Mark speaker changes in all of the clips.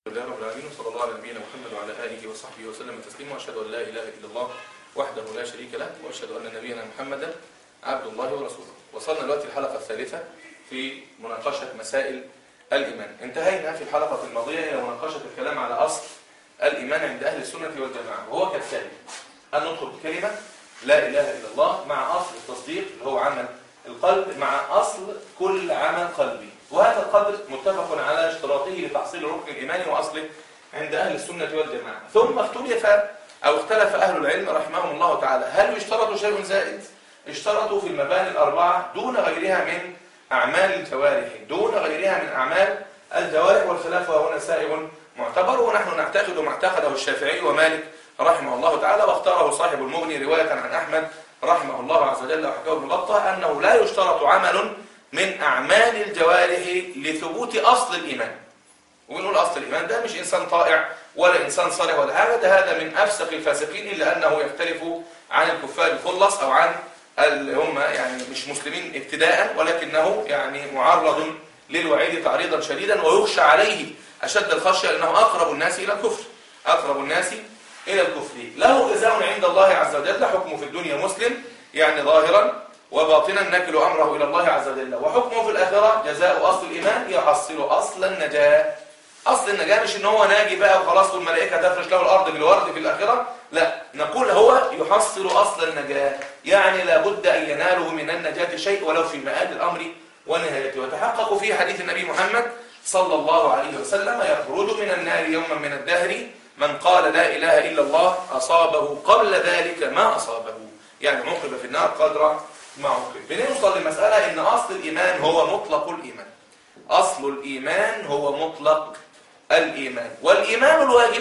Speaker 1: لله رب العالمين وصلى الله على نبينا محمد وعلى اله وصحبه وسلم تسليما واشهد ان لا اله الا الله وحده لا شريك له واشهد ان نبينا محمدا عبد الله ورسوله وصلنا دلوقتي الحلقه الثالثه في مناقشه مسائل الايمان انتهينا في الحلقه الماضيه الى مناقشه الكلام على اصل الايمان عند اهل السنه والجماعه وهو كالتالي ان ندخل بكلمه لا اله الا الله مع اصل التصديق اللي هو عمل القلب مع اصل كل عمل قلبي وهذا القدر متفق على اشتراطه لتحصيل ركن الايمان واصله عند اهل السنه والجماعه ثم اختلف او اختلف اهل العلم رحمهم الله تعالى هل يشترط شيء زائد اشترطوا في المباني الاربعه دون غيرها من اعمال الجوارح دون غيرها من اعمال الجوارح والخلاف هنا سائغ معتبر ونحن نعتقد ما اعتقده الشافعي ومالك رحمه الله تعالى واختاره صاحب المغني روايه عن احمد رحمه الله عز وجل وحكاه ابن بطه انه لا يشترط عمل من أعمال الجوارح لثبوت أصل الإيمان ونقول أصل الإيمان ده مش إنسان طائع ولا إنسان صالح ولا حاجة ده هذا من أفسق الفاسقين إلا أنه يختلف عن الكفار الخلص أو عن اللي هم يعني مش مسلمين ابتداء ولكنه يعني معرض للوعيد تعريضا شديدا ويخشى عليه أشد الخشية لأنه أقرب الناس إلى الكفر أقرب الناس إلى الكفر له جزاء عند الله عز وجل حكمه في الدنيا مسلم يعني ظاهرا وباطنا نكل أمره إلى الله عز وجل وحكمه في الآخرة جزاء أصل الإيمان يحصل أصل النجاة أصل النجاة مش إن هو ناجي بقى وخلاص والملائكة تفرش له الأرض بالورد في الآخرة لا نقول هو يحصل أصل النجاة يعني لابد أن يناله من النجاة شيء ولو في مآد الأمر ونهايته وتحقق في حديث النبي محمد صلى الله عليه وسلم يخرج من النار يوما من الدهر من قال لا إله إلا الله أصابه قبل ذلك ما أصابه يعني عوقب في النار قدر ما عقل بنوصل لمسألة إن أصل الإيمان هو مطلق الإيمان أصل الإيمان هو مطلق الإيمان والإيمان الواجب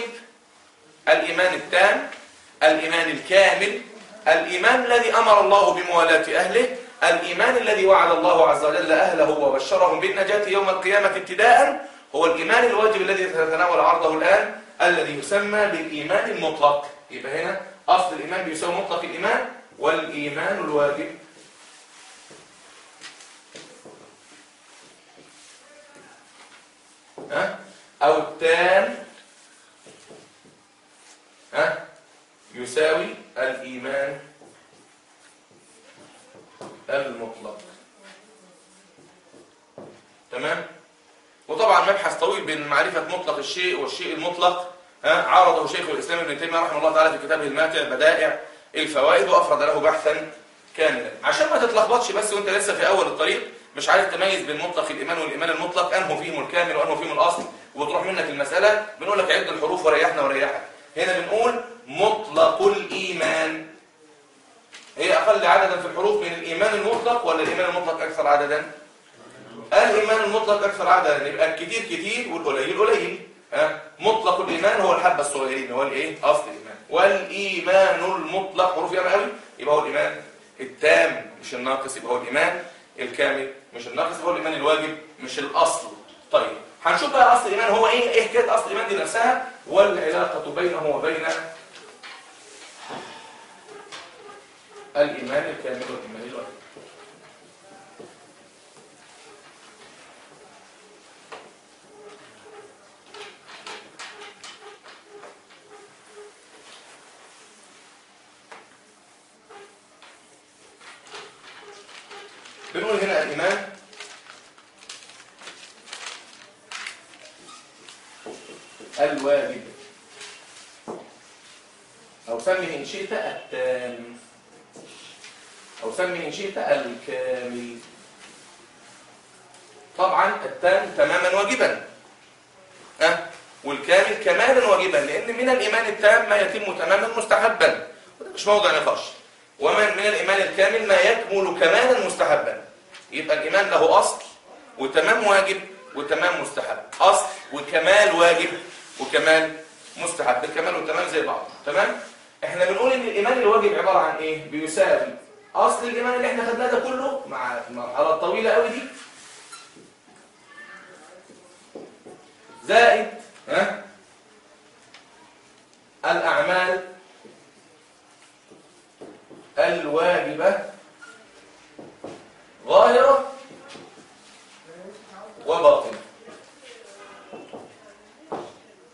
Speaker 1: الإيمان التام الإيمان الكامل الإيمان الذي أمر الله بموالاة أهله الإيمان الذي وعد الله عز وجل أهله وبشرهم بالنجاة يوم القيامة ابتداء هو الإيمان الواجب الذي تتناول عرضه الآن الذي يسمى بالإيمان المطلق يبقى هنا أصل الإيمان بيسمى مطلق الإيمان والإيمان الواجب ها او التام ها يساوي الايمان المطلق تمام وطبعا مبحث طويل بين معرفه مطلق الشيء والشيء المطلق ها عرضه شيخ الاسلام ابن تيميه رحمه الله تعالى في كتابه الماتع بدائع الفوائد وافرد له بحثا كاملا عشان ما تتلخبطش بس وانت لسه في اول الطريق مش عارف تميز بين مطلق الايمان والايمان المطلق انه فيهم الكامل وانه فيهم الاصل وتروح منك المساله بنقول لك عد الحروف وريحنا وريحك هنا بنقول مطلق الايمان هي اقل عددا في الحروف من الايمان المطلق ولا الايمان المطلق اكثر عددا الايمان المطلق اكثر عددا يبقى الكتير كتير والقليل قليل ها مطلق الايمان هو الحبه الصغيرين هو الايه اصل الايمان والايمان المطلق حروف ياما قوي يبقى هو الايمان التام مش الناقص يبقى هو الايمان الكامل مش الناقص هو الايمان الواجب مش الاصل طيب هنشوف بقى اصل الايمان هو ايه ايه حكايه اصل الايمان دي نفسها والعلاقه بينه وبين الايمان الكامل والايمان الواجب بنقول هنا الايمان الواجب أو سمه إن شئت التام أو سمه إن شئت الكامل طبعا التام تماما واجبا أه؟ والكامل كمالا واجبا لأن من الإيمان التام ما يتم تماما مستحبا وده مش موضع نقاش ومن من الإيمان الكامل ما يكمل كمالا مستحبا يبقى الإيمان له أصل وتمام واجب وتمام مستحب أصل وكمال واجب وكمال مستحب الكمال والتمام زي بعض تمام احنا بنقول ان الايمان الواجب عباره عن ايه بيساوي اصل الايمان اللي احنا خدناه ده كله مع المرحله الطويله قوي دي زائد ها الاعمال الواجبه ظاهره وباطنه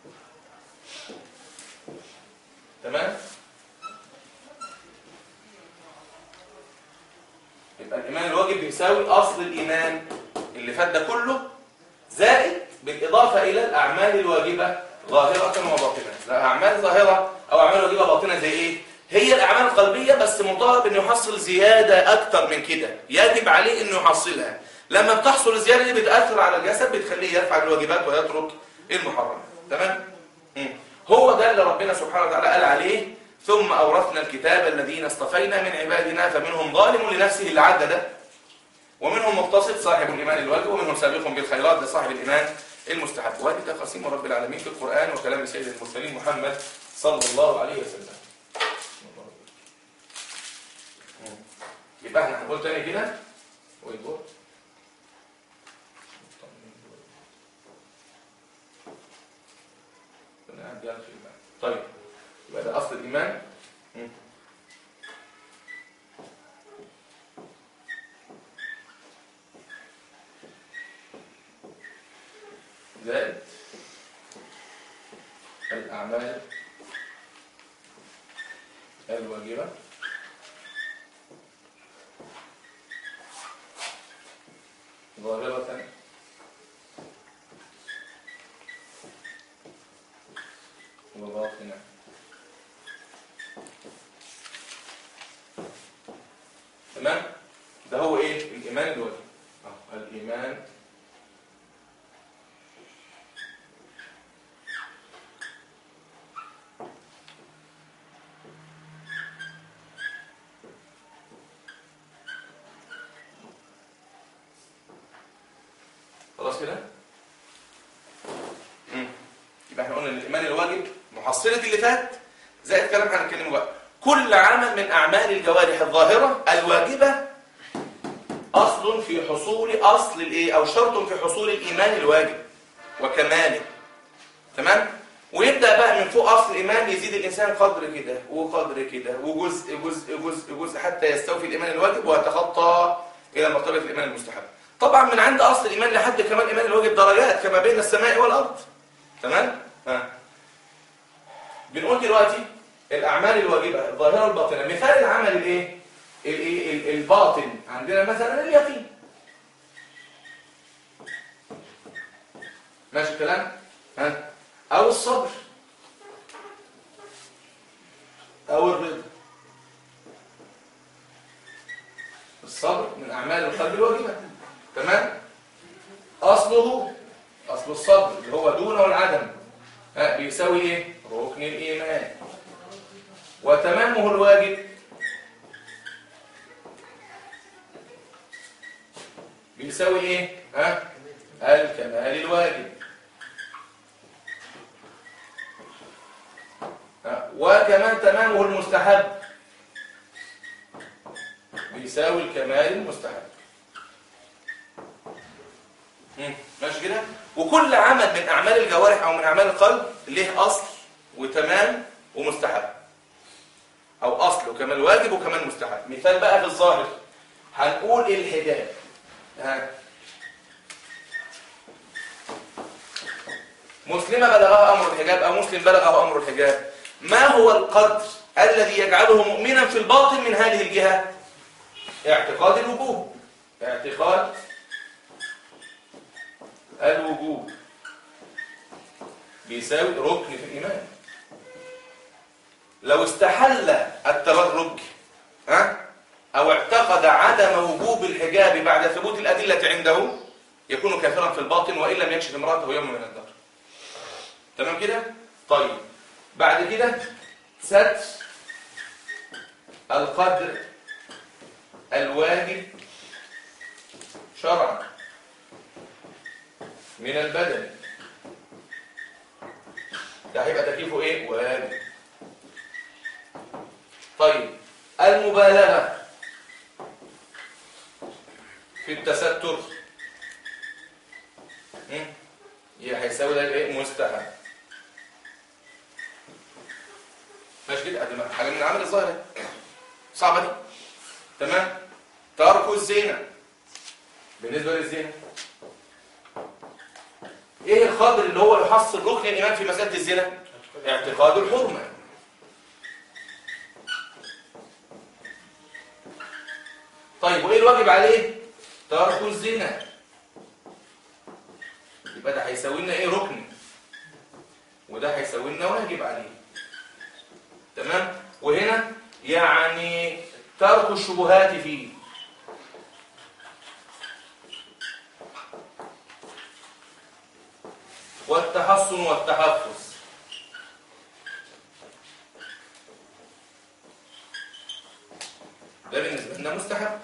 Speaker 1: بيساوي أصل الإيمان اللي فات ده كله زائد بالإضافة إلى الأعمال الواجبة ظاهرة وباطنة أعمال ظاهرة أو أعمال واجبة باطنة زي إيه؟ هي الأعمال القلبية بس مطالب إنه يحصل زيادة أكتر من كده يجب عليه إنه يحصلها لما بتحصل الزيادة دي بتأثر على الجسد بتخليه يفعل الواجبات ويترك المحرمات تمام؟ مم. هو ده اللي ربنا سبحانه وتعالى قال عليه ثم أورثنا الكتاب الذين اصطفينا من عبادنا فمنهم ظالم لنفسه اللي عدى ده ومنهم مقتصد صاحب الإيمان الواجب ومنهم سابق بالخيرات لصاحب الإيمان المستحب وهذه تقاسيم رب العالمين في القرآن وكلام سيد المرسلين محمد صلى الله عليه وسلم يبقى احنا هنقول تاني كده ويقول طيب يبقى ده أصل الإيمان مم. زائد الأعمال الواجبة ظاهرة وباطنة تمام ده هو ايه الإيمان الواجب آه، الإيمان خلاص كده مم. يبقى احنا قلنا ان الايمان الواجب محصله اللي فات زائد كلام هنتكلمه بقى كل عمل من اعمال الجوارح الظاهره الواجبه اصل في حصول اصل الايه او شرط في حصول الايمان الواجب وكماله تمام ويبدا بقى من فوق اصل الايمان يزيد الانسان قدر كده وقدر كده وجزء جزء جزء جزء حتى يستوفي الايمان الواجب ويتخطى الى مرتبه الايمان المستحب طبعا من عند اصل الايمان لحد كمال الايمان الواجب درجات كما بين السماء والارض تمام ها بنقول دلوقتي الاعمال الواجبه الظاهره والباطنه مثال العمل الايه الايه ال- الباطن عندنا مثلا اليقين ماشي الكلام ها او الصبر او الرضا الصبر من اعمال القلب الواجبه تمام اصله اصل الصبر اللي هو دون والعدم ها بيساوي ايه ركن الايمان وتمامه الواجب بيساوي ايه ها الكمال الواجب ها؟ وكمان تمامه المستحب بيساوي الكمال المستحب مم. ماشي كده وكل عمل من اعمال الجوارح او من اعمال القلب له اصل وتمام ومستحب او اصل وكمال واجب وكمال مستحب مثال بقى في الظاهر هنقول الحجاب ها مسلمة بلغها أمر الحجاب أو مسلم بلغه أمر الحجاب ما هو القدر الذي يجعله مؤمنا في الباطن من هذه الجهة اعتقاد الوجوب اعتقاد الوجوب بيساوي ركن في الإيمان لو استحل التبرج ها أو اعتقد عدم وجوب الحجاب بعد ثبوت الأدلة عنده يكون كافرا في الباطن وإن لم يكشف امرأته يوم من الدهر تمام كده؟ طيب بعد كده ستر القدر الواجب شرعا من البدن ده هيبقى تكليفه ايه؟ واجب طيب المبالغة في التستر مم. هي هيساوي ده ايه مستحب ماشي كده ادي حاجه من العمل الظاهري صعبه دي تمام ترك الزنا بالنسبه للزنا ايه القدر اللي هو يحصل ركن الايمان في مساله الزنا اعتقاد الحرمه طيب وايه الواجب عليه ترك الزنا يبقى ده هيساوي لنا ايه ركن وده هيساوي لنا واجب عليه تمام وهنا يعني ترك الشبهات فيه والتحصن والتحفظ ده بالنسبة لنا مستحب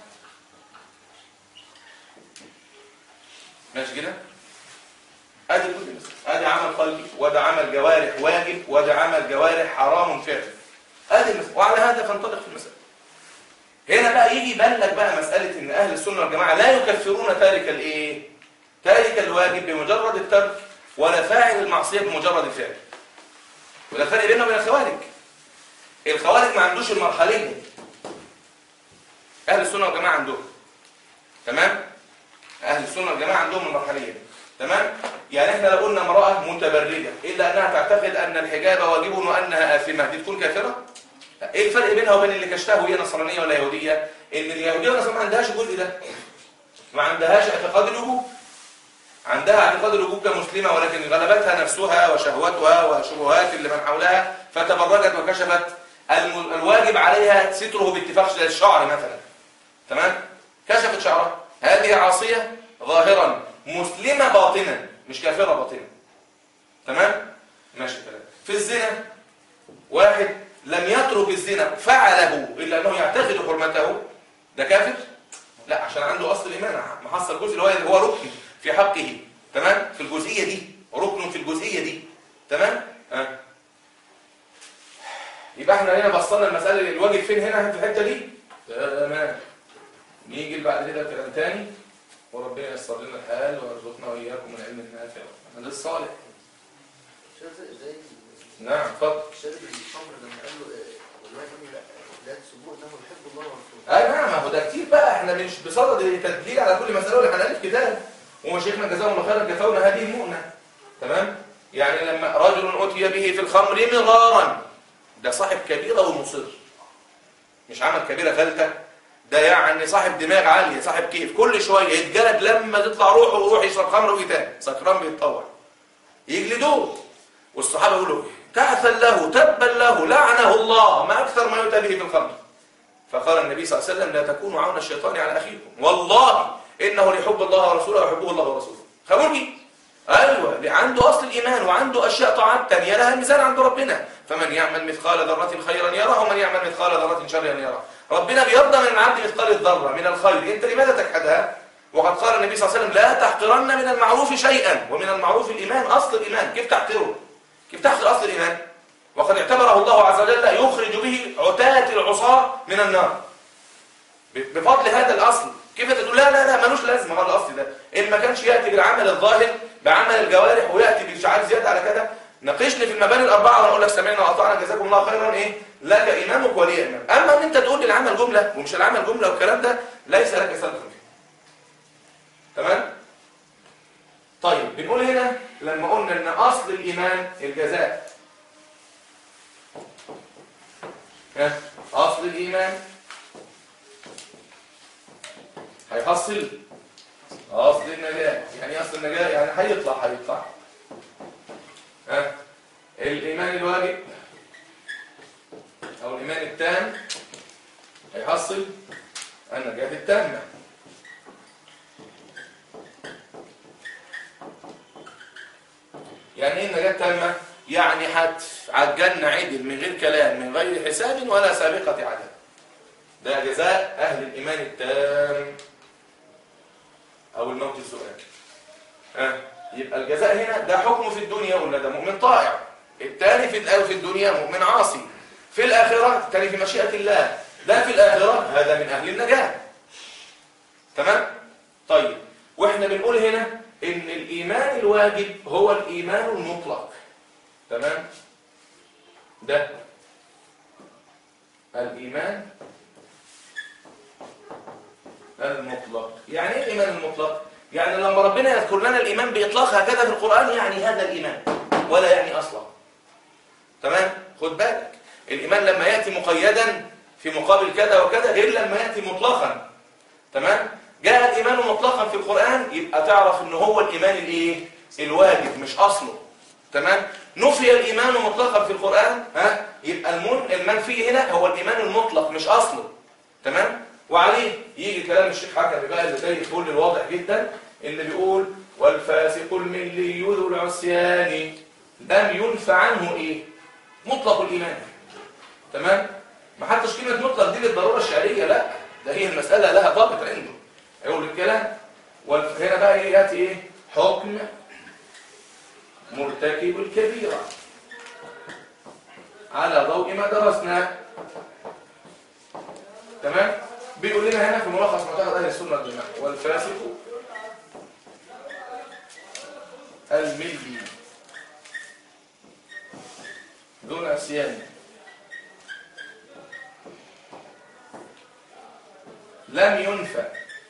Speaker 1: ماشي كده ادي كل مثال ادي عمل قلبي وده عمل جوارح واجب وده عمل جوارح حرام فعل ادي المثال وعلى هذا فانطلق في المسألة هنا بقى يجي يبان لك بقى مسألة ان اهل السنة والجماعة لا يكفرون تارك الايه تارك الواجب بمجرد الترك ولا فاعل المعصية بمجرد الفعل وده الفرق بيننا وبين الخوارج الخوارج ما عندوش المرحلين اهل السنة والجماعة عندهم تمام اهل السنة والجماعة عندهم المرحلين تمام يعني احنا لو قلنا امرأة متبرجة الا انها تعتقد ان الحجاب واجب وانها آثمة دي تكون كافرة ايه الفرق بينها وبين اللي كشتها وهي نصرانية ولا يهودية ان اليهودية والنصرانية ما عندهاش الجزء ده ما عندهاش اعتقاد الوجوب عندها اعتقاد الوجوب كمسلمة ولكن غلبتها نفسها وشهوتها وشبهات اللي من حولها فتبرجت وكشفت الم- الواجب عليها ستره باتفاق الشعر مثلا تمام كشفت شعرها هذه عاصية ظاهرا مسلمة باطنا مش كافرة باطنا تمام ماشي كلام في الزنا واحد لم يترك الزنا فعله إلا أنه يعتقد حرمته ده كافر لا عشان عنده أصل الإيمان محصل جزء اللي هو هو ركن في حقه تمام في الجزئية دي ركن في الجزئية دي تمام آه. يبقى احنا هنا بصلنا المسألة الواجب فين هنا في الحتة دي تمام نيجي اللي بعد كده كلام تاني وربنا ييسر لنا الحال ويرزقنا واياكم من علم نافع وعمل الصالح
Speaker 2: شايف زي زي
Speaker 1: نعم اتفضل
Speaker 2: شارب الخمر لما قال له آه، والله يا ابني لا لا تسبوه انه يحب الله ورسوله
Speaker 1: اي نعم ما هو ده كتير بقى احنا مش بصدد تدليل على كل مسألة ولا هنألف كتاب ومشايخنا جزاهم الله خيرا كفونا هذه المؤنة تمام يعني لما رجل أتي به في الخمر مرارا ده صاحب كبيرة ومصر مش عمل كبيرة ثالثة ده يعني صاحب دماغ عالية صاحب كيف كل شوية يتجلد لما تطلع روحه ويروح يشرب خمر ويتاني سكران بيتطوع يجلدوه والصحابة يقولوا تعثا له تبا له لعنه الله ما أكثر ما يؤتى به في الخمر فقال النبي صلى الله عليه وسلم لا تكونوا عون الشيطان على أخيكم والله إنه لحب الله ورسوله ويحبه الله ورسوله خبرني أيوة عنده أصل الإيمان وعنده أشياء طاعات تانية لها ميزان عند ربنا فمن يعمل مثقال ذرة خيرا يره ومن يعمل مثقال ذرة شرا يره ربنا بيرضى من العبد مثقال الذرة من الخير أنت لماذا تجحدها وقد قال النبي صلى الله عليه وسلم لا تحقرن من المعروف شيئا ومن المعروف الإيمان أصل الإيمان كيف تحقره كيف تحقر أصل الإيمان وقد اعتبره الله عز وجل يخرج به عتاة العصاة من النار بفضل هذا الأصل كيف تقول لا لا لا ملوش لازمه هذا الأصل ده إن ما كانش يأتي بالعمل الظاهر بعمل الجوارح ويأتي بالشعار زيادة على كده ناقشني في المباني الأربعة وأنا أقول لك سمعنا وأطعنا جزاكم الله خيرا إيه لك إمامك ولي إمام أما أن أنت تقول لي العمل جملة ومش العمل جملة والكلام ده ليس لك سلف فيه تمام طيب بنقول هنا لما قلنا ان اصل الايمان الجزاء ها اصل الايمان هيحصل اصل النجاة يعني ايه اصل النجاة يعني هيطلع هيطلع ها الايمان الواجب او الايمان التام هيحصل النجاة التامة يعني ايه النجاة التامة؟ يعني حتف على الجنة عدل من غير كلام من غير حساب ولا سابقة عدد ده جزاء أهل الإيمان التام أو الموت السؤال ها يبقى الجزاء هنا ده حكمه في الدنيا ولا ده مؤمن طائع الثاني في الأول في الدنيا مؤمن عاصي في الآخرة الثاني في مشيئة الله ده في الآخرة هذا من أهل النجاة تمام؟ طيب واحنا بنقول هنا ان الايمان الواجب هو الايمان المطلق تمام ده الايمان المطلق يعني ايه الايمان المطلق يعني لما ربنا يذكر لنا الايمان باطلاق هكذا في القران يعني هذا الايمان ولا يعني اصلا تمام خد بالك الايمان لما ياتي مقيدا في مقابل كذا وكذا غير لما ياتي مطلقا تمام جاء الايمان مطلقا في القران يبقى تعرف ان هو الايمان الايه الواجب مش اصله تمام نفي الايمان مطلقا في القران ها يبقى المن المنفي هنا هو الايمان المطلق مش اصله تمام وعليه يجي كلام الشيخ حكمي بقى اللي زي الفل الواضح جدا اللي بيقول والفاسق الملي ذو العصيان لم ينفع عنه ايه مطلق الايمان تمام ما حطش كلمه مطلق دي للضروره الشعريه لا ده هي المساله لها ضابط عنده يقول الكلام وهنا بقى ايه ياتي ايه حكم مرتكب الكبيره على ضوء ما درسنا تمام بيقول لنا هنا في ملخص معتقد اهل السنه والجماعه والفاسق الملي دون عصيان لم ينفى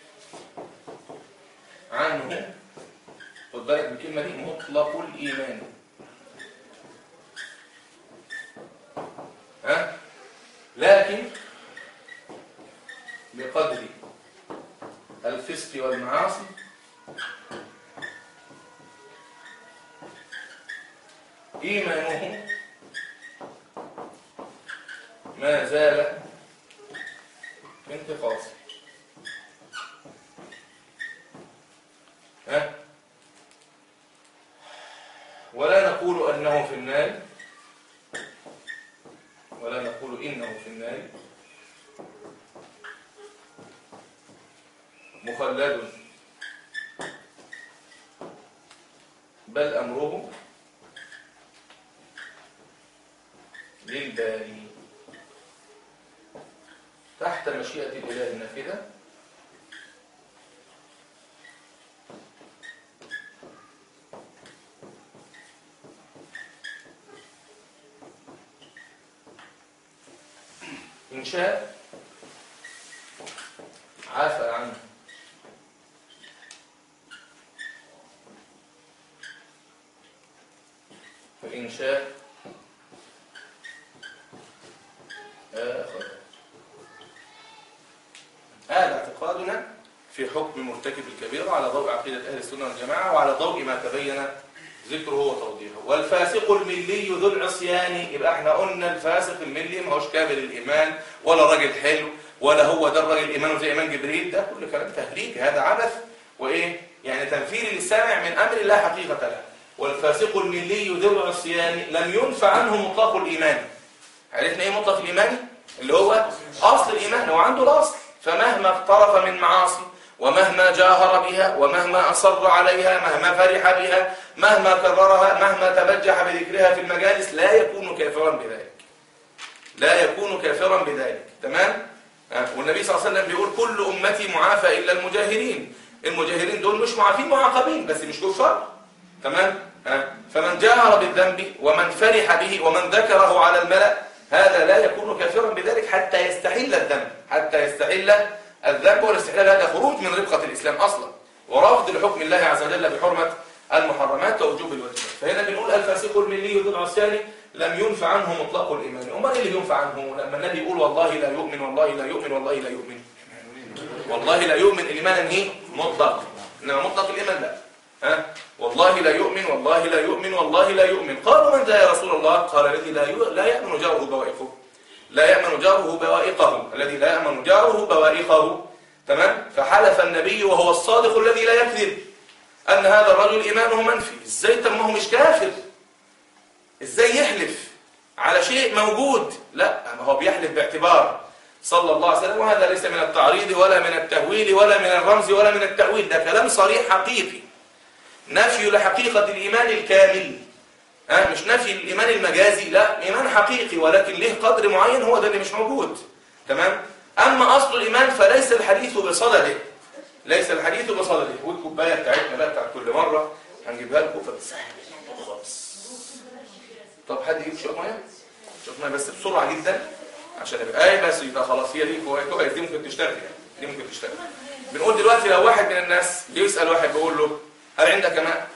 Speaker 1: عنه خد بالك من الكلمه دي مطلق الايمان ها لكن بقدر الفسق والمعاصي إيمانه ما زال انتقاص ها ولا نقول أنه في النار ولا نقول إنه في النار مخلد بل أمره للباري تحت مشيئة الإله النافذة إن شاء عفى عنه فإن شاء آخر هذا اعتقادنا في حكم مرتكب الكبيرة على ضوء عقيدة أهل السنة والجماعة وعلى ضوء ما تبين ذكره وتوضيحه والفاسق الملي ذو العصيان يبقى احنا قلنا الفاسق الملي ما هوش كامل الإيمان ولا راجل حلو ولا هو ده الراجل إيمانه زي إيمان جبريل ده كل كلام تهريج هذا عبث وإيه يعني تنفير للسامع من أمر لا حقيقة له والفاسق الملي ذو العصيان لم ينفع عنه مطلق الإيمان عرفنا ايه مطلق الايمان اللي هو اصل الايمان هو عنده الاصل فمهما اقترف من معاصي ومهما جاهر بها ومهما اصر عليها مهما فرح بها مهما كررها مهما تبجح بذكرها في المجالس لا يكون كافرا بذلك لا يكون كافرا بذلك تمام آه، والنبي صلى الله عليه وسلم بيقول كل امتي معافى الا المجاهرين المجاهرين دول مش معافين معاقبين بس مش كفار تمام آه، فمن جاهر بالذنب ومن فرح به ومن ذكره على الملأ هذا لا يكون كافرا بذلك حتى يستحل الذنب حتى يستحل الذنب والاستحلال هذا خروج من ربقة الإسلام أصلا ورفض لحكم الله عز وجل بحرمة المحرمات ووجوب الواجبات فهنا بنقول الفاسق الملي ذو العصيان لم ينفع عنه مطلق الإيمان أمال إيه اللي ينفع عنه لما النبي يقول والله لا يؤمن والله لا يؤمن والله لا يؤمن والله لا يؤمن الإيمان هي مطلق إنما مطلق الإيمان لا ها والله لا يؤمن والله لا يؤمن والله لا يؤمن قالوا من ذا يا رسول الله قال الذي لا يؤ- لا يأمن جاره بوائقه لا يأمن جاره بوائقه الذي لا يأمن جاره بوائقه تمام فحلف النبي وهو الصادق الذي لا يكذب أن هذا الرجل إيمانه منفي إزاي طب ما هو مش كافر إزاي يحلف على شيء موجود لا ما هو بيحلف باعتبار صلى الله عليه وسلم وهذا ليس من التعريض ولا من التهويل ولا من الرمز ولا من التأويل ده كلام صريح حقيقي نفي لحقيقة الإيمان الكامل ها مش نفي الإيمان المجازي لا إيمان حقيقي ولكن له قدر معين هو ده اللي مش موجود تمام أما أصل الإيمان فليس الحديث بصدده ليس الحديث بصدده والكوباية بتاعتنا بقى بتاعت كل مرة هنجيبها لكم فبتسهل الموضوع خالص طب حد يجيب شوية مية شوية مية بس بسرعة جدا عشان يبقى اي بس يبقى خلاص هي دي كويس كويس دي ممكن تشتغل يعني دي ممكن تشتغل بنقول دلوقتي لو واحد من الناس بيسأل واحد بيقول له هل عندك ماء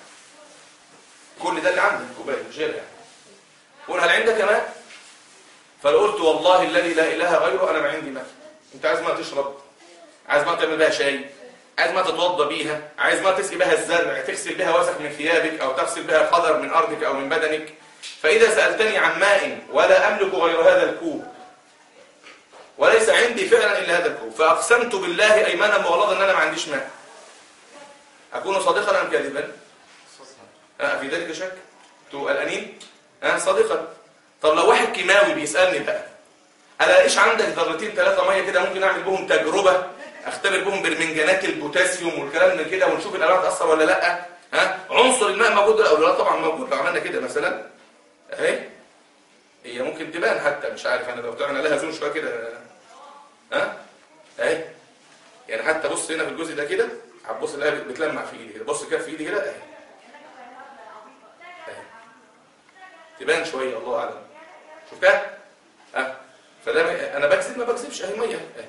Speaker 1: كل ده اللي عندك كوبايه مش غيرها يعني قول هل عندك ماء فلو قلت والله الذي لا اله غيره انا ما عندي ماء انت عايز ماء تشرب عايز ماء تعمل بها شاي عايز ما تتوضى بيها عايز ما تسقي بها الزرع تغسل بها وسخ من ثيابك او تغسل بها قدر من ارضك او من بدنك فاذا سالتني عن ماء ولا املك غير هذا الكوب وليس عندي فعلا الا هذا الكوب فاقسمت بالله ايمانا والله ان انا ما عنديش ماء اكون صادقا ام كاذبا أه في ذلك شك تو الانين أه صادقا طب لو واحد كيماوي بيسالني بقى انا ايش عندك ذرتين ثلاثه ميه كده ممكن اعمل بهم تجربه اختبر بهم برمنجانات البوتاسيوم والكلام من كده ونشوف الالوان هتاثر ولا لا ها عنصر الماء موجود ولا لا طبعا موجود لو عملنا كده مثلا اهي هي ممكن تبان حتى مش عارف انا لو طلعنا لها زوم شويه كده ها اهي يعني حتى بص هنا في الجزء ده كده هتبص الاقيها بتلمع في ايدي كده بص كده في ايدي كده اهي اهي تبان شويه الله اعلم شفتها ها فده م- انا بكذب ما بكذبش اهي ميه اهي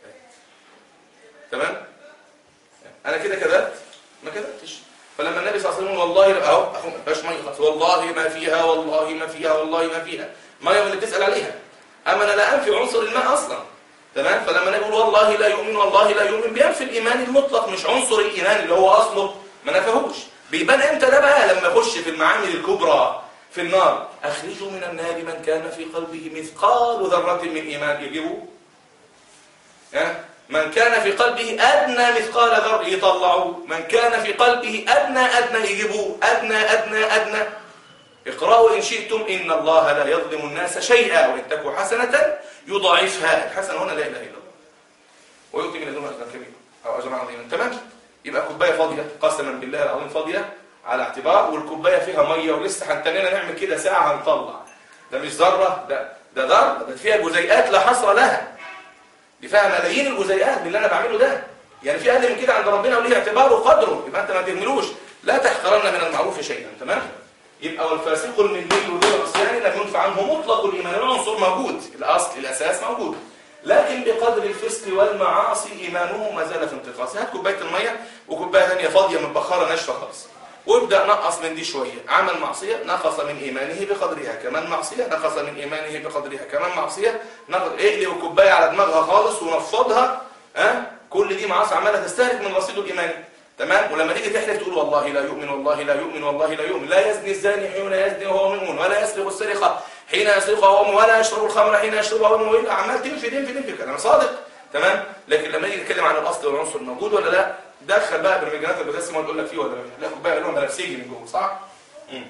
Speaker 1: تمام انا كده كذبت ما كذبتش فلما النبي صلى الله عليه وسلم يقول والله لا- اهو اهو ما فيهاش ميه خلاص والله ما فيها والله ما فيها والله ما فيها ميه من اللي بتسال عليها اما انا لا انفي عنصر الماء اصلا تمام فلما النبي يقول والله لا يؤمن والله لا يؤمن بينفي الايمان المطلق مش عنصر الايمان اللي هو اصله ما نفهوش بيبان امتى ده بقى لما يخش في المعامل الكبرى في النار اخرجوا من النار من كان في قلبه مثقال ذره من ايمان يجيبوا ها؟ من كان في قلبه أدنى مثقال ذر يطلعوه من كان في قلبه أدنى أدنى يجيبوه أدنى أدنى أدنى اقرأوا إن شئتم إن الله لا يظلم الناس شيئا وإن تكو حسنة يضاعفها الحسنة هنا لا إله إلا الله ويؤتي من لدنه أجرا كبيرا أو أجرا عظيما تمام يبقى كوباية فاضية قسما بالله العظيم فاضية على اعتبار والكوباية فيها مية ولسه هنتنينا نعمل كده ساعة هنطلع ده مش ذرة ده ده ذرة ده فيها جزيئات لا حصر لها دي فيها ملايين الجزيئات من اللي انا بعمله ده يعني في اقل من كده عند ربنا وليه اعتباره وقدره يبقى انت ما تهملوش لا تحقرن من المعروف شيئا تمام يبقى والفاسق المني ذو العصيان لم ينفع عنه مطلق الايمان العنصر موجود الاصل الاساس موجود لكن بقدر الفسق والمعاصي ايمانه ما زال في انتقاص هات كوبايه الميه وكوبايه ثانيه فاضيه متبخره ناشفه خالص وابدا نقص من دي شويه عمل معصيه نقص من ايمانه بقدرها كمان معصيه نقص من ايمانه بقدرها كمان معصيه نقص اقلب الكوبايه على دماغها خالص ونفضها ها أه؟ كل دي معاصي عماله تستهلك من رصيده الايماني تمام ولما تيجي تحلف تقول والله لا يؤمن والله لا يؤمن والله لا يؤمن لا يزني الزاني حين يزني وهو مؤمن ولا يسرق السرقه حين يسرق وهو مؤمن ولا يشرب الخمر حين يشربها وهو مؤمن عمال تنفي تنفي تنفي كلام صادق تمام لكن لما نيجي نتكلم عن الاصل والعنصر موجود ولا لا دخل بقى برمجانات البوتاسيوم وتقول لك فيه ولا لا كوبايه لهم بنفسجي من جوه صح مم.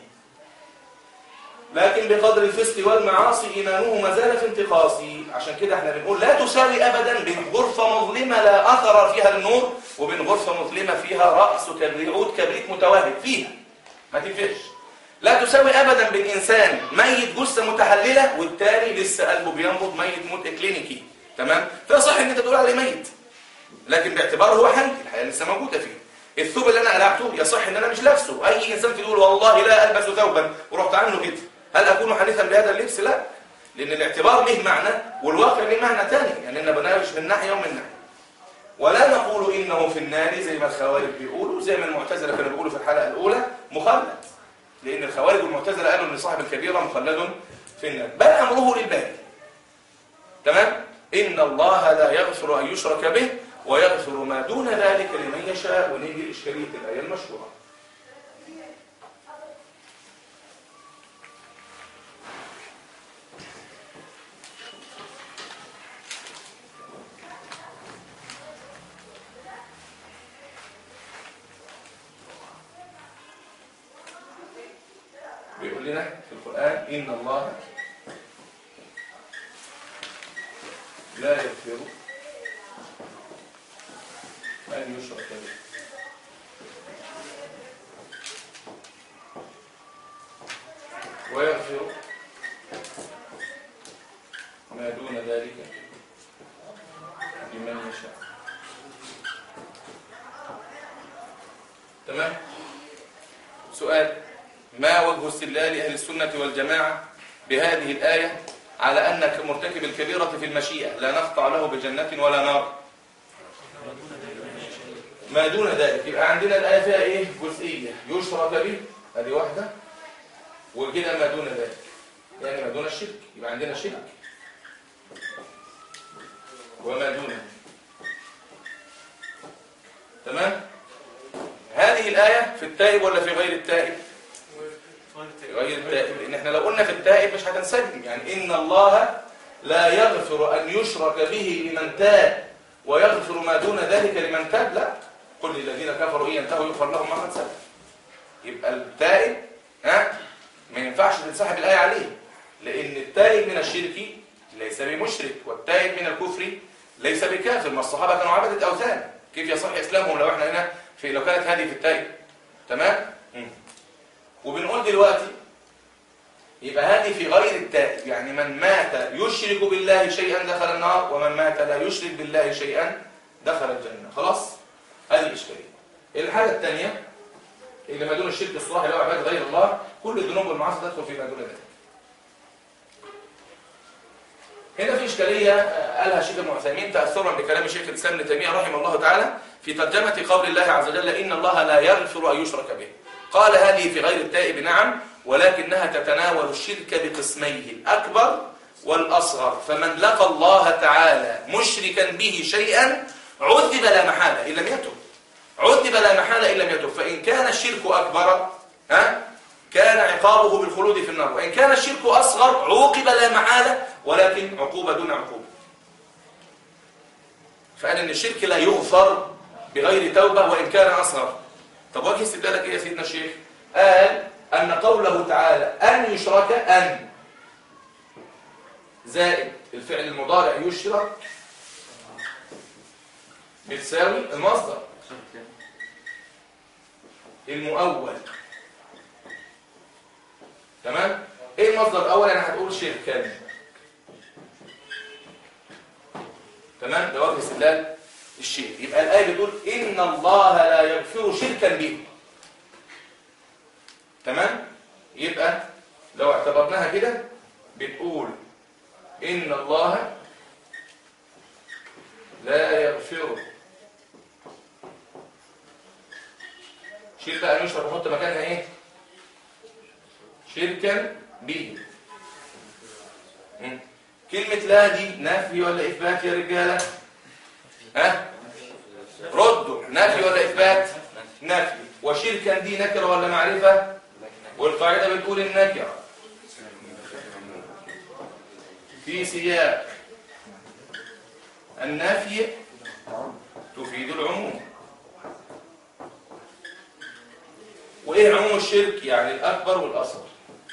Speaker 1: لكن بقدر الفسق والمعاصي ايمانه ما زال في انتقاصه عشان كده احنا بنقول لا تساوي ابدا بين غرفه مظلمه لا اثر فيها النور وبين غرفه مظلمه فيها راس كبريت عود كبريت متوهج فيها ما تنفعش لا تساوي ابدا بين انسان ميت جثه متحلله والتاني لسه قلبه بينبض ميت موت كلينيكي تمام فصح ان انت تقول عليه ميت لكن باعتباره هو حي الحياه لسه موجوده فيه الثوب اللي انا قلعته يصح ان انا مش لابسه اي انسان يقول والله لا البس ثوبا ورحت عنه كده هل اكون حديثا بهذا اللبس لا لان الاعتبار له معنى والواقع له معنى ثاني يعني انا بناقش من ناحيه ومن ناحيه ولا نقول انه في النار زي ما الخوارج بيقولوا زي ما المعتزله كانوا بيقولوا في الحلقه الاولى مخلد لان الخوارج والمعتزله قالوا ان صاحب الكبيره مخلد في النار بل امره للباقي تمام ان الله لا يغفر ان يشرك به ويغفر ما دون ذلك لمن يشاء ونيجي الاشكاليه الايه المشهوره بيقول لنا في القرآن إن الله لا يغفر أن يشرك به ويغفر ما دون ذلك لمن يشاء تمام سؤال ما وجه استدلال أهل السنة والجماعة بهذه الآية على أن مرتكب الكبيرة في المشيئة لا نقطع له بجنة ولا نار ما دون ذلك يبقى عندنا الآية فيها إيه جزئية يشرك به هذه واحدة وكده ما دون ذلك يعني ما دون الشرك يبقى عندنا شرك وما دونه تمام هذه الآية في التائب ولا في غير التائب في غير التائب لأن احنا لو قلنا في التائب مش هتنسجم يعني إن الله لا يغفر أن يشرك به لمن تاب ويغفر ما دون ذلك لمن تاب لا قل للذين كفروا إن ينتهوا يغفر لهم ما قد سلف يبقى التائب ها ما ينفعش تنسحب الآية عليه لأن التائب من الشرك ليس بمشرك والتائب من الكفر ليس بكافر ما الصحابة كانوا عبدة أوثان كيف يصح إسلامهم لو احنا هنا في لو كانت هذه في التائب تمام مم. وبنقول دلوقتي يبقى هذه في غير التائب يعني من مات يشرك بالله شيئا دخل النار ومن مات لا يشرك بالله شيئا دخل الجنة خلاص هذه الإشكالية الحالة الثانية اللي ما دون الشرك الصلاح اللي هو عباد غير الله كل الذنوب والمعاصي تدخل في ما دون ذلك هنا في إشكالية آه، قالها شيخ ابن عثيمين تأثرا بكلام شيخ الإسلام ابن تيمية رحمه الله تعالى في ترجمة قول الله عز وجل إن الله لا يغفر أن يشرك به قال هذه في غير التائب نعم ولكنها تتناول الشرك بقسميه الأكبر والأصغر فمن لقى الله تعالى مشركا به شيئا عذب لا محالة إن لم يتب عذب لا محالة إن لم يتب فإن كان الشرك أكبر ها كان عقابه بالخلود في النار وإن كان الشرك أصغر عوقب لا محالة ولكن عقوبة دون عقوبة فقال إن الشرك لا يغفر بغير توبة وإن كان أصغر طب وجه استدلالك إيه يا سيدنا الشيخ قال أن قوله تعالى أن يشرك أن زائد الفعل المضارع يشرك بتساوي المصدر المؤول تمام ايه المصدر الاول يعني هتقول شركا تمام ده وجه استدلال الشيء يبقى الايه بتقول ان الله لا يغفر شركا به تمام يبقى لو اعتبرناها كده بتقول ان الله لا يغفر شركا ان يشرك نحط مكانها ايه شركا به مم. كلمة لا دي نفي ولا إثبات يا رجالة ها ردوا نفي ولا إثبات نفي وشركا دي نكرة ولا معرفة والقاعدة بتقول النكرة في سياق النفي تفيد العموم وإيه عموم الشرك يعني الأكبر والأصغر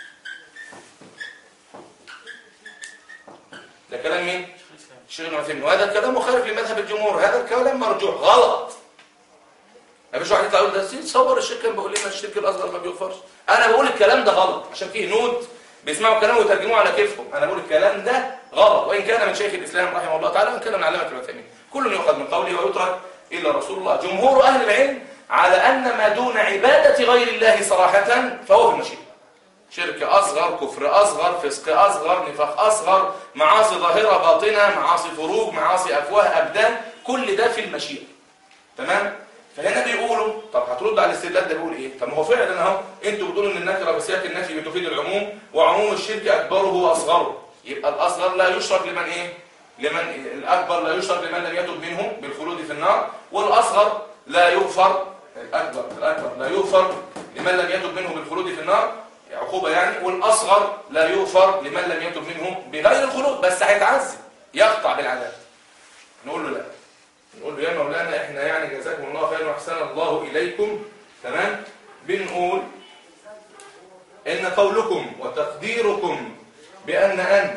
Speaker 1: ده كلام مين؟ الشيخ ابن عثيمين وهذا الكلام مخالف لمذهب الجمهور هذا الكلام مرجوح غلط ما فيش واحد يطلع يقول ده تصور الشرك كان بيقول لنا الشرك الاصغر ما بيغفرش انا بقول الكلام ده غلط عشان فيه نود بيسمعوا الكلام ويترجموه على كيفهم انا بقول الكلام ده غلط وان كان من شيخ الاسلام رحمه الله تعالى وان كان من علامه ابن عثيمين كل يؤخذ من قوله ويترك الا رسول الله جمهور اهل العلم على ان ما دون عباده غير الله صراحه فهو في المشيئه شرك أصغر كفر أصغر فسق أصغر نفاق أصغر معاصي ظاهرة باطنة معاصي فروج معاصي أفواه أبدان كل ده في المشيئة تمام فهنا بيقولوا طب هترد على الاستدلال ده بيقول ايه طب ما هو فعلا اهو انتوا بتقولوا ان النكره بسياق النفي بتفيد العموم وعموم الشرك اكبره واصغره يبقى الاصغر لا يشرك لمن ايه لمن الاكبر لا يشرك لمن لم يتب منه بالخلود في النار والاصغر لا يغفر الاكبر الاكبر لا يغفر لمن لم يتب منه بالخلود في النار عقوبة يعني والأصغر لا يغفر لمن لم يتب منه بغير الخلود بس هيتعذب يقطع بالعذاب نقول له لا نقول له يا مولانا احنا يعني جزاكم الله خيرا واحسن الله إليكم تمام بنقول إن قولكم وتقديركم بأن أن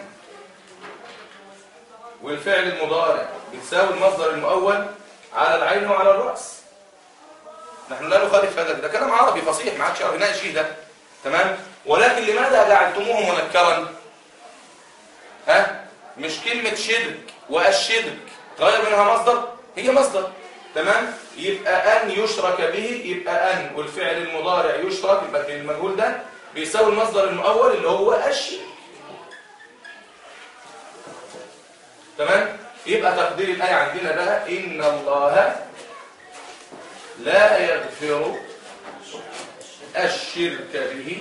Speaker 1: والفعل المضارع بتساوي المصدر المؤول على العين وعلى الرأس نحن لا نخالف هذا ده كلام عربي فصيح ما عادش يعرف يناقش فيه ده تمام ولكن لماذا جعلتموه منكرا ها مش كلمة شرك والشرك غير منها مصدر هي مصدر تمام يبقى أن يشرك به يبقى أن والفعل المضارع يشرك يبقى المجهول ده بيساوي المصدر المؤول اللي هو الشرك تمام يبقى تقدير الآية عندنا بقى إن الله لا يغفر الشرك به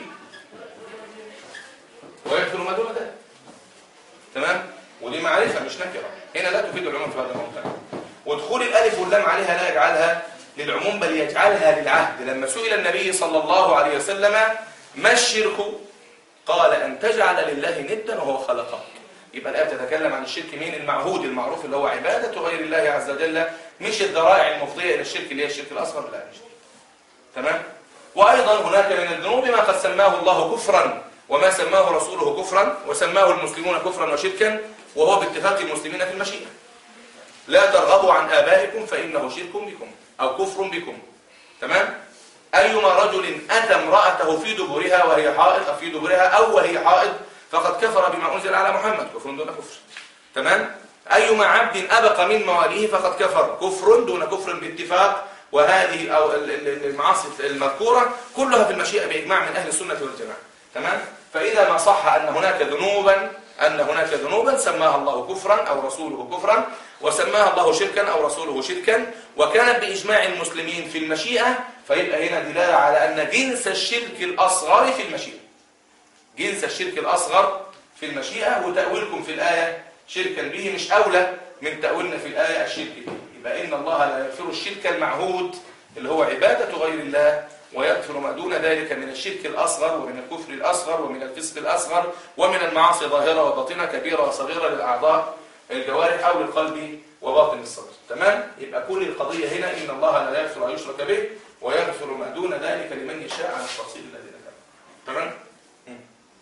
Speaker 1: ويغفر ما دون ذلك تمام ودي معرفة مش نكرة هنا لا تفيد العموم في هذا الموضوع ودخول الألف واللام عليها لا يجعلها للعموم بل يجعلها للعهد لما سئل النبي صلى الله عليه وسلم ما الشرك قال أن تجعل لله ندا وهو خلقك يبقى الآية تتكلم عن الشرك مين المعهود المعروف اللي هو عبادة غير الله عز وجل مش الذرائع المفضية إلى الشرك اللي هي الشرك الأصغر لا مش دي. تمام وأيضا هناك من الذنوب ما قد سماه الله كفرا وما سماه رسوله كفرا وسماه المسلمون كفرا وشركا وهو باتفاق المسلمين في المشيئة لا ترغبوا عن آبائكم فإنه شرك بكم أو كفر بكم تمام أيما رجل أتى امرأته في دبرها وهي حائض أو في دبرها أو وهي حائض فقد كفر بما أنزل على محمد كفر دون كفر تمام أيما عبد أبق من مواليه فقد كفر كفر دون كفر باتفاق وهذه أو ال- ال- المعاصي المذكورة كلها في المشيئة بإجماع من أهل السنة والجماعة تمام فإذا ما صح أن هناك ذنوبا أن هناك ذنوبا سماها الله كفرا أو رسوله كفرا وسماها الله شركا أو رسوله شركا وكانت بإجماع المسلمين في المشيئة فيبقى هنا دلالة على أن جنس الشرك الأصغر في المشيئة جنس الشرك الأصغر في المشيئة وتأويلكم في الآية شركا به مش أولى من تأويلنا في الآية الشرك به يبقى إن الله لا يغفر الشرك المعهود اللي هو عبادة غير الله ويغفر ما دون ذلك من الشرك الأصغر ومن الكفر الأصغر ومن الفسق الأصغر ومن المعاصي ظاهرة وباطنة كبيرة وصغيرة للأعضاء الجوارح أو للقلب وباطن الصدر تمام يبقى كل القضية هنا إن الله لا يغفر أن يشرك به ويغفر ما دون ذلك لمن يشاء على التفصيل الذي ذكره تمام مم.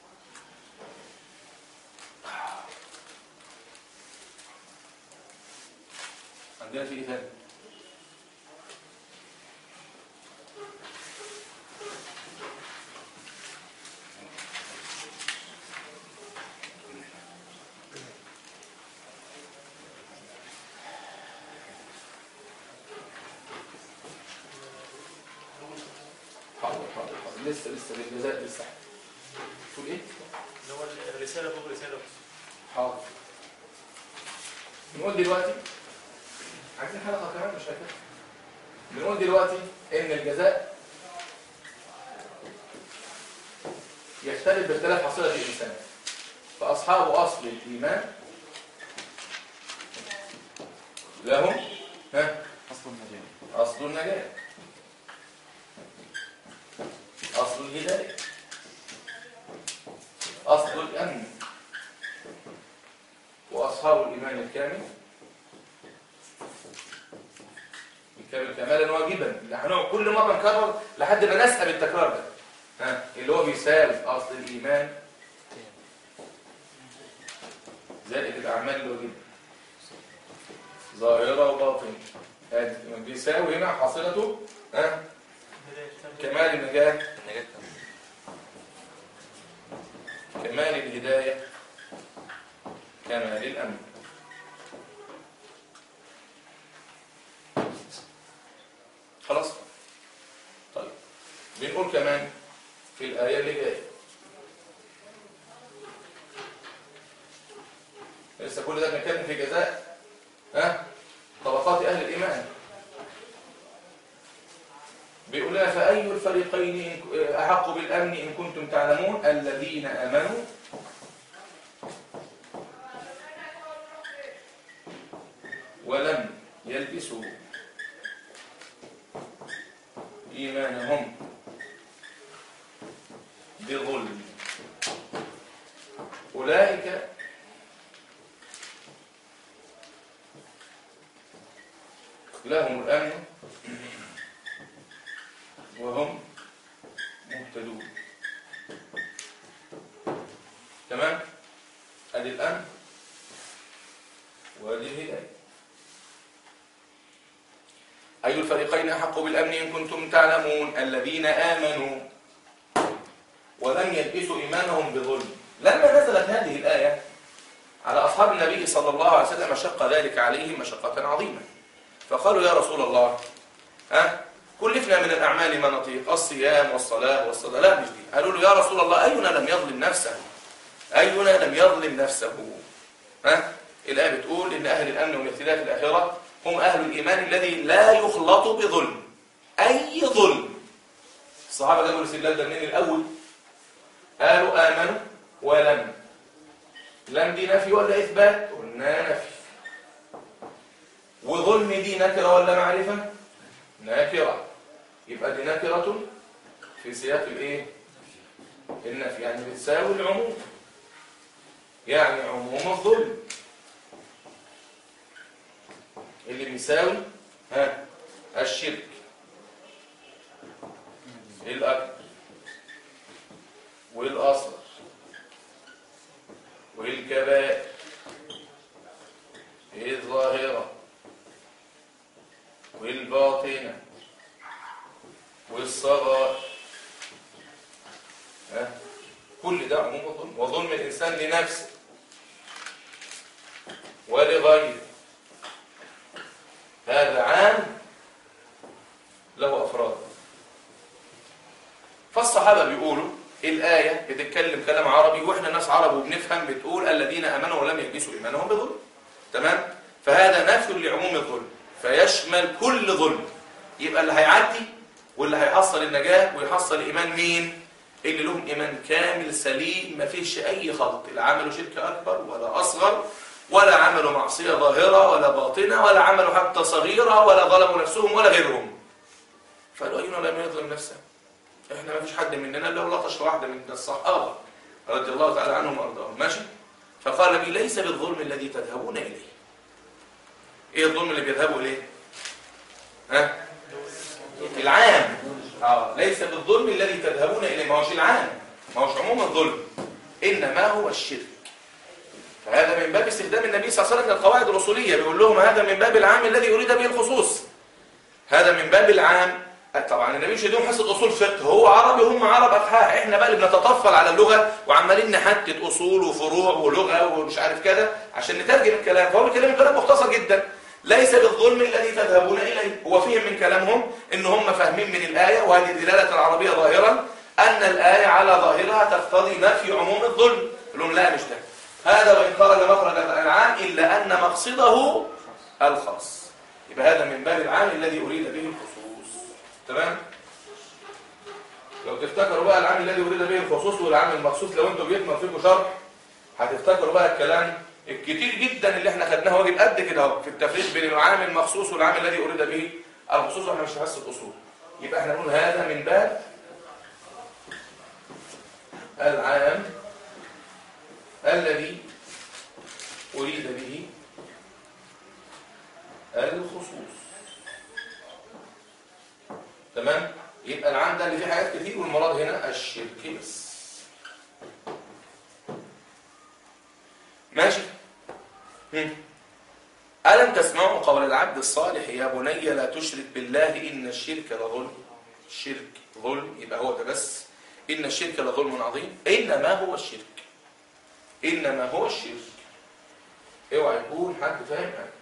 Speaker 1: عندنا في ايه ثاني حاضر حاضر حاضر لسه لسه الجزاء لسه تقول ايه؟
Speaker 3: اللي هو الرسالة فوق رسالة
Speaker 1: حاضر بنقول دلوقتي عايزين حلقة كمان مش فاكر بنقول دلوقتي ان الجزاء يختلف باختلاف حصيلة الإنسان فأصحاب أصل الإيمان لهم ها
Speaker 4: أصل النجاة
Speaker 1: أصل النجاة أصل الهداية أصل الأمن وأصحاب الإيمان الكامل الكامل كمالا واجبا نحن كل مرة نكرر لحد ما نسأل التكرار ده ها اللي هو بيساوي أصل الإيمان زائد الأعمال الواجبة ظاهرة وباطنة هذه بيساوي هنا حاصلته ها كمال النجاة
Speaker 4: النجاة
Speaker 1: كمال الهداية كمال الأمن خلاص طيب بنقول كمان في الآية اللي جاية لسه كل ده بنتكلم في جزاء ها طبقات أهل الإيمان بيقول لنا فأي الفريقين أحق بالأمن إن كنتم تعلمون الذين آمنوا ولم يلبسوا إيمانهم بظلم أولئك لهم الأمن وهم مهتدون تمام ادي الامن وادي الهدايه اي الفريقين احق بالامن ان كنتم تعلمون الذين امنوا ولم يلبسوا ايمانهم بظلم لما نزلت هذه الايه على اصحاب النبي صلى الله عليه وسلم شق ذلك عليهم مشقه عظيمه فقالوا يا رسول الله ها كلفنا من الأعمال ما نطيق الصيام والصلاة والصلاة لا مش دي قالوا له يا رسول الله أينا لم يظلم نفسه أينا لم يظلم نفسه ها الآية بتقول إن أهل الأمن والاهتداء في الآخرة هم أهل الإيمان الذي لا يخلط بظلم أي ظلم الصحابة جابوا الاستدلال ده منين الأول قالوا آمنوا ولم لم دي نفي ولا إثبات قلنا نفي وظلم دي نكرة ولا معرفة نكرة يبقى دي نكرة في سياق الايه النفي يعني بتساوي العموم يعني عموم الظلم اللي بيساوي ها الشرك الأكبر والأصغر والكبائر الظاهرة والباطنة والصغائر ها؟ كل ده عموم الظلم وظلم الإنسان لنفسه ولغيره هذا عام له أفراد فالصحابة بيقولوا الآية بتتكلم كلام عربي وإحنا ناس عرب وبنفهم بتقول الذين آمنوا ولم يلبسوا إيمانهم بظلم تمام فهذا نفي لعموم الظلم فيشمل كل ظلم يبقى اللي هيعدي واللي هيحصل النجاة ويحصل إيمان مين اللي لهم إيمان كامل سليم ما فيش أي خلط لا عملوا شرك أكبر ولا أصغر ولا عملوا معصية ظاهرة ولا باطنة ولا عملوا حتى صغيرة ولا ظلموا نفسهم ولا غيرهم فقالوا أينا لم يظلم نفسه احنا ما فيش حد مننا الا لطش واحده من الصحابه رضي الله تعالى عنهم وارضاهم ماشي فقال لي ليس بالظلم الذي تذهبون اليه ايه الظلم اللي بيذهبوا اليه ها العام اه ليس بالظلم الذي تذهبون اليه ما هوش العام ما هوش عموم الظلم انما هو الشرك فهذا من باب استخدام النبي صلى الله عليه وسلم للقواعد الاصوليه بيقول لهم هذا من باب العام الذي اريد به الخصوص هذا من باب العام طبعا النبي مش يديهم حصه اصول فقه هو عربي هم عرب افحاح احنا بقى اللي بنتطفل على اللغه وعمالين نحدد اصول وفروع ولغه ومش عارف كده عشان نترجم الكلام فهو بيتكلم كلام مختصر جدا ليس بالظلم الذي تذهبون اليه هو فهم من كلامهم ان هم فاهمين من الايه وهذه الدلاله العربيه ظاهرا ان الايه على ظاهرها تقتضي نفي عموم الظلم لهم لا مش ده هذا وان خرج مخرج العام الا ان مقصده الخاص يبقى هذا من باب العام الذي اريد به الخصوص تمام لو تفتكروا بقى العام الذي اريد به الخصوص والعام المخصوص لو انتوا بيكمل فيكم شرح هتفتكروا بقى الكلام الكتير جدا اللي احنا خدناه واجب قد كده اهو في التفريق بين العام المخصوص والعام الذي اريد به الخصوص واحنا مش في حصه اصول يبقى احنا نقول هذا من باب العام الذي اريد به الخصوص تمام يبقى العام ده اللي فيه حاجات كتير والمراد هنا الشرك بس ماشي هم. ألم تسمعوا قول العبد الصالح يا بني لا تشرك بالله إن الشرك لظلم الشرك ظلم يبقى هو ده بس إن الشرك لظلم عظيم إنما هو الشرك إنما هو الشرك اوعى يكون حد فاهم حاجة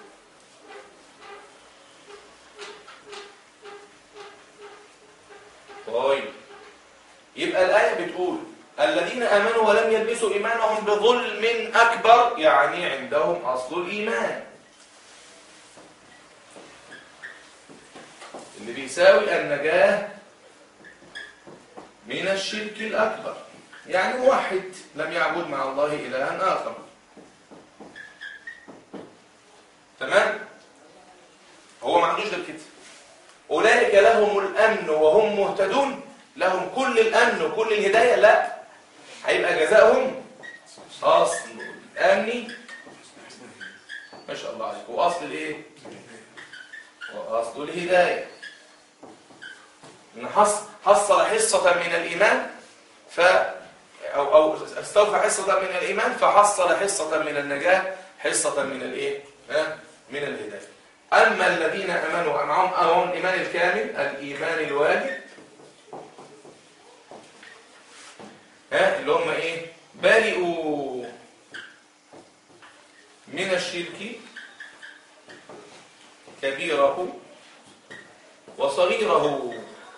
Speaker 1: طيب يبقى الآية بتقول الذين آمنوا ولم يلبسوا إيمانهم بظلم أكبر يعني عندهم أصل الإيمان اللي بيساوي النجاة من الشرك الأكبر يعني موحد لم يعبد مع الله إلها آخر تمام هو ما عندوش غير كده أولئك لهم الأمن وهم مهتدون لهم كل الأمن وكل الهداية لا هيبقى جزاؤهم أصل الأمن ما شاء الله عليك وأصل الإيه وأصل الهداية إن حص حصل حصة من الإيمان ف أو أو استوفى حصة من الإيمان فحصل حصة من النجاة حصة من الإيه ها؟ من الهداية أما الذين أمنوا معهم أهم الإيمان الكامل الإيمان الواجب ها اللي هم إيه برئوا من الشرك كبيره وصغيره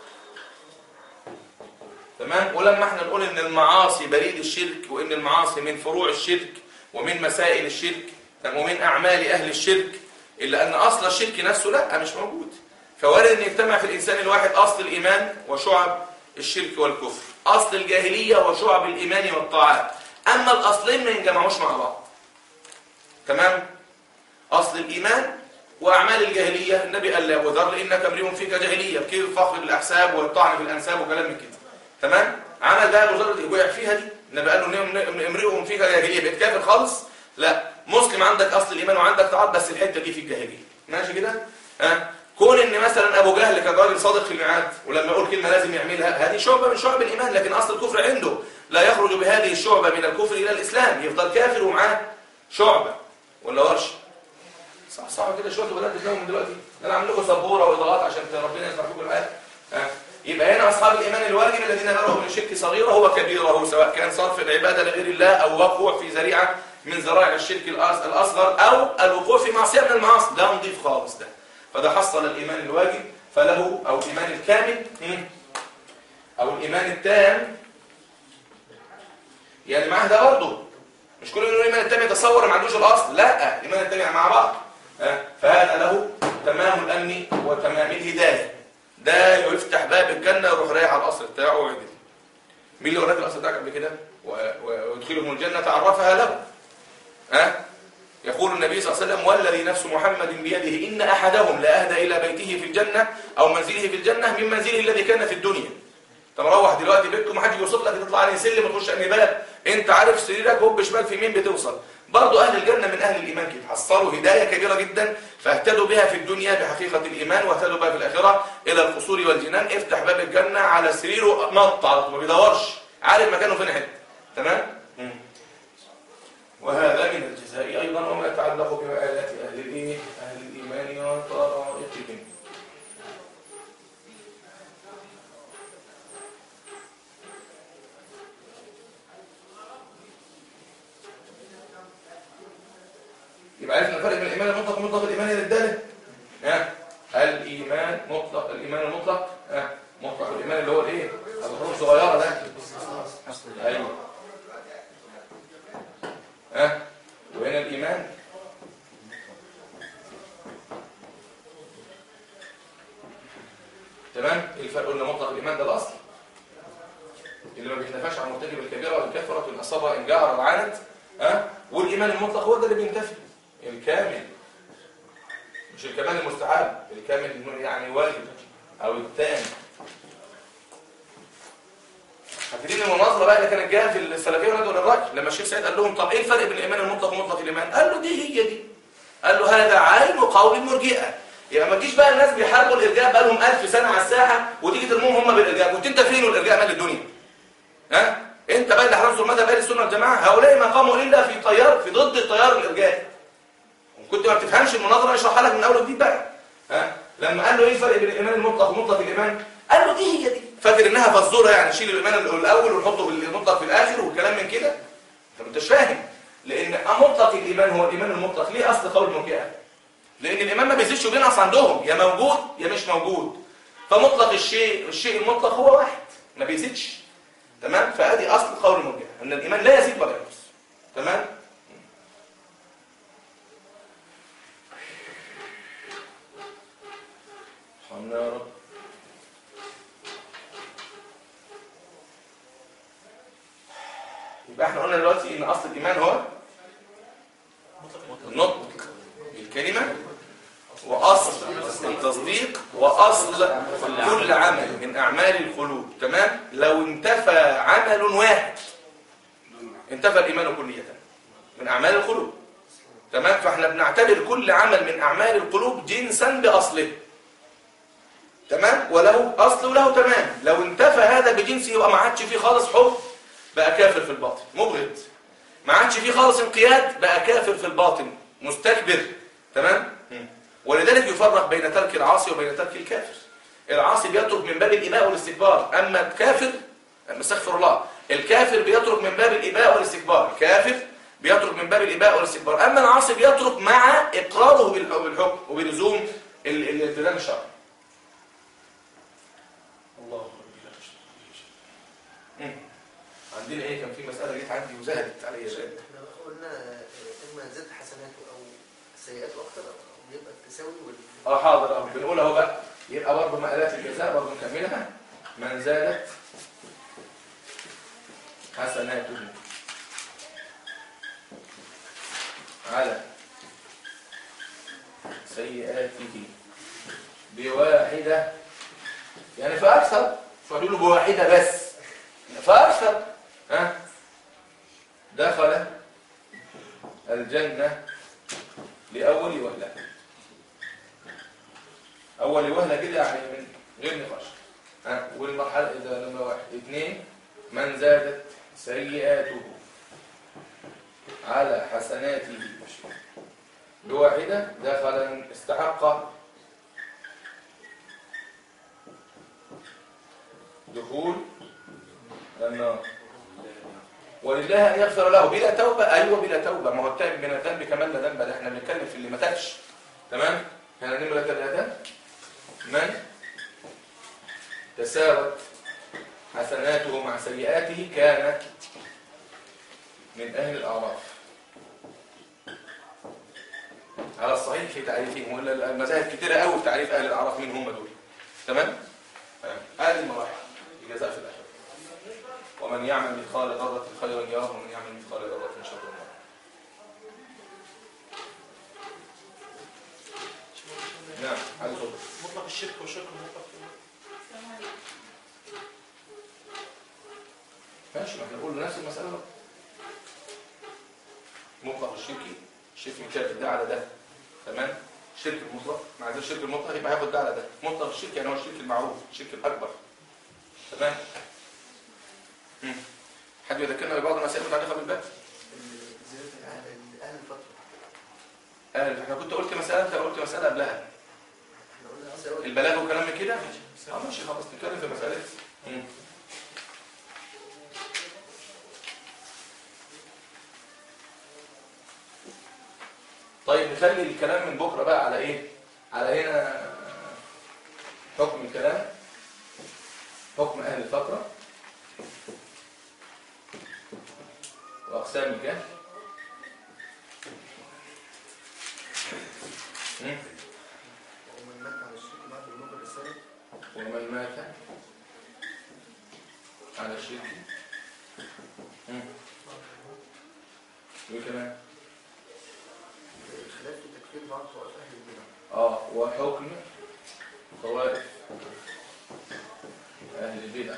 Speaker 1: تمام ولما احنا نقول ان المعاصي بريد الشرك وان المعاصي من فروع الشرك ومن مسائل الشرك ومن اعمال اهل الشرك الا ان اصل الشرك نفسه لا مش موجود فوارد ان يجتمع في الانسان الواحد اصل الايمان وشعب الشرك والكفر اصل الجاهليه وشعب الايمان والطاعات اما الاصلين ما ينجمعوش مع بعض تمام اصل الايمان واعمال الجاهليه النبي قال لابو ذر انك امرئ فيك جاهليه كيف الفخر بالاحساب والطعن في الانساب وكلام من كده تمام عمل ده ابو ذر وقع فيها دي النبي قال له إن امرئ فيك جاهليه بقيت كافر خالص لا مسلم عندك اصل الايمان وعندك طاعات بس الحته دي في الجاهليه ماشي كده ها كون ان مثلا ابو جهل كان راجل صادق في الميعاد ولما يقول كلمه لازم يعملها هذه شعبه من شعب الايمان لكن اصل الكفر عنده لا يخرج بهذه الشعبه من الكفر الى الاسلام يفضل كافر ومعاه شعبه ولا ورش صح صح كده شويه بنات تلاقوا من دلوقتي انا عامل لكم سبوره واضاءات عشان ربنا يسمح لكم الحال ها يبقى هنا اصحاب الايمان الواجب الذين برئوا من الشرك صغيره هو كبيره سواء كان صرف العباده لغير الله او وقوع في ذريعه من ذرائع الشرك الأص- الاصغر او الوقوع في معصيه من المعاصي ده نضيف خالص ده فده حصل الايمان الواجب فله او الايمان الكامل مم. او الايمان التام يعني معاه ده برضه مش كل انه الايمان التام يتصور ما عندوش الاصل لا الايمان التام مع بعض ها؟ فهذا له تمام الامن وتمام الهدايه ده يفتح باب الجنه ويروح رايح على القصر بتاعه ويعدل مين اللي وراك القصر بتاعك قبل كده و- و- ويدخلهم الجنه عرفها له ها يقول النبي صلى الله عليه وسلم والذي نفس محمد بيده إن أحدهم لأهدى إلى بيته في الجنة أو منزله في الجنة من منزله الذي كان في الدنيا انت مروح دلوقتي بيتكم ما حد يوصل لك تطلع عليه سلم وتخش انهي باب انت عارف سريرك هوب شمال في يمين بتوصل برضه اهل الجنه من اهل الايمان كده حصلوا هدايه كبيره جدا فاهتدوا بها في الدنيا بحقيقه الايمان واهتدوا بها في الاخره الى القصور والجنان افتح باب الجنه على سريره نط على طول ما بيدورش عارف مكانه فين حته تمام مم. وهذا من الجزاء ايضا وما يتعلق بمآلات اهل الايه اهل الايمان وطرائقهم يبقى عرفنا الفرق بين الايمان المطلق ومطلق الايمان الداله ها الايمان مطلق الايمان المطلق ها مطلق الايمان اللي هو الايه الحروف الصغيره ده ايوه ها وهنا الايمان تمام الفرق قلنا مطلق الايمان ده الاصل اللي ما بيتنفاش عن مرتكب الكبيره والكفره ان اصابها ان جعر وعانت ها والايمان المطلق هو ده اللي بينتفي الكامل مش الكمال المستحب الكامل إنه يعني واجب او التام فاكرين المناظره بقى اللي كانت جايه في السلفيه والندوه للراجل لما الشيخ سعيد قال لهم طب ايه الفرق بين الايمان المطلق ومطلق الايمان قال له دي هي دي قال له هذا عين قول المرجئه يبقى ما تجيش بقى الناس بيحاربوا الارجاء بقى لهم 1000 سنه على الساحه وتيجي ترموهم هم بالارجاء كنت انت فين والارجاء مال الدنيا ها انت بقى اللي هتنصر مذهب اهل السنه والجماعه هؤلاء ما قاموا الا في تيار في ضد التيار الارجائي كنت ما بتفهمش المناظره اشرحها لك من اول وجديد بقى ها لما قال له ايه الفرق بين الايمان المطلق ومطلق الايمان قال له دي هي دي فاكر انها فزوره يعني شيل الايمان الاول ونحطه بالمطلق في الاخر والكلام من كده انت ما انتش فاهم لان مطلق الايمان هو الايمان المطلق ليه اصل قول المرجئه لان الايمان ما بيزيدش وبينقص عندهم يا موجود يا مش موجود فمطلق الشيء الشيء المطلق هو واحد ما بيزيدش تمام فادي اصل قول المرجئه ان الايمان لا يزيد ولا ينقص تمام ارحمنا يا رب يبقى احنا قلنا دلوقتي ان اصل الايمان هو النطق بالكلمه واصل التصديق واصل كل عمل من اعمال القلوب تمام لو انتفى عمل واحد انتفى الايمان كليه من اعمال القلوب تمام فاحنا بنعتبر كل عمل من اعمال القلوب جنسا باصله تمام وله اصل وله تمام لو انتفى هذا بجنسه يبقى ما عادش فيه خالص حب بقى كافر في الباطن مبغض ما عادش فيه خالص انقياد بقى كافر في الباطن مستكبر تمام ولذلك يفرق بين ترك العاصي وبين ترك الكافر العاصي بيترك من باب الاباء والاستكبار اما الكافر استغفر الله الكافر بيترك من باب الاباء والاستكبار الكافر بيترك من باب الاباء والاستكبار اما العاصي بيترك مع اقراره بالحكم وبلزوم ال- الالتزام الشرعي الله مم. عندنا ايه كان في مساله جت عندي وزهدت عليا شيء
Speaker 2: احنا قلنا آه، اما زاد حسناته او سيئاته اكتر او يبقى التساوي وال
Speaker 1: اه حاضر اه بنقول اهو بقى يبقى برضه مآلات الجزاء برضه نكملها من زادت حسناته على سيئاته سيئاته بواحدة يعني فأكثر فقالوا له بواحدة بس فأكثر ها دخل الجنة لأول وهلة أول وهلة كده يعني من غير نقاش ها والمرحلة إذا لما واحد اثنين من زادت سيئاته على حسناته بواحدة دخل استحق دخول النار ولله ان يغفر له بلا توبه ايوه بلا توبه ما هو التائب من الذنب كمان لا ذنب ده احنا بنتكلم في اللي ما تابش تمام احنا نمره ثلاثه من تساوت حسناته مع سيئاته كان من اهل الاعراف على الصحيح في تعريفهم ولا المذاهب كتيره قوي في تعريف اهل الاعراف مين هم دول تمام تمام هذه المراحل الجزاء في الاخره ومن يعمل مثقال ذرة خيرا يره ومن يعمل مثقال ذرة شرا يره نعم على صوت
Speaker 3: مطلق الشرك والشرك المطلق
Speaker 1: ماشي ما احنا نقول نفس المسألة بقى مطلق الشركي الشرك متشابه ده على ده تمام الشرك المطلق مع ذلك الشرك المطلق يبقى هياخد ده على ده مطلق الشرك يعني هو الشرك المعروف الشرك الأكبر تمام مم. حد يذكرنا ببعض المسائل المتعلقة بالباب
Speaker 2: زيادة أهل أهل الفترة
Speaker 1: آه، احنا كنت قلت مسألة انت قلت مسألة قبلها
Speaker 2: احنا قلنا مسألة
Speaker 1: البلاغ وكلام من كده اه ماشي خلاص نتكلم في مسألة مم. طيب نخلي الكلام من بكرة بقى على ايه على هنا حكم الكلام حكم اهل الفترة واقسام الجهل مم.
Speaker 2: ومن مات على الشرك بعد بلوغ الرسالة
Speaker 1: ومن مات على الشرك مم. وايه كمان
Speaker 2: الخلاف في تكفير بعض طوائف أهل البدع
Speaker 1: اه وحكم طوائف اهل البدع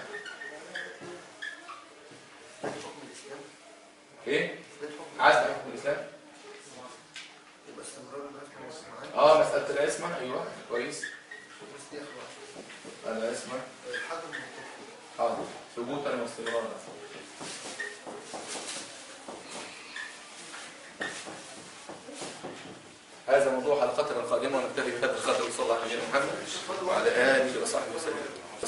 Speaker 2: حكم الإسلام
Speaker 1: ايه
Speaker 2: إثبات حكم
Speaker 1: عايز حكم الاسلام
Speaker 2: يبقى استمرار الفتح والسماعات
Speaker 1: اه مساله العصمه ايوه كويس
Speaker 2: بس دي أخبار
Speaker 1: العصمه
Speaker 2: الحكم من التكفير
Speaker 1: حاضر ثبوتا واستمرارا هذا موضوع حلقتنا القادمه ونكتفي بهذا القدر وصلى الله على نبينا محمد وعلى اله وصحبه وسلم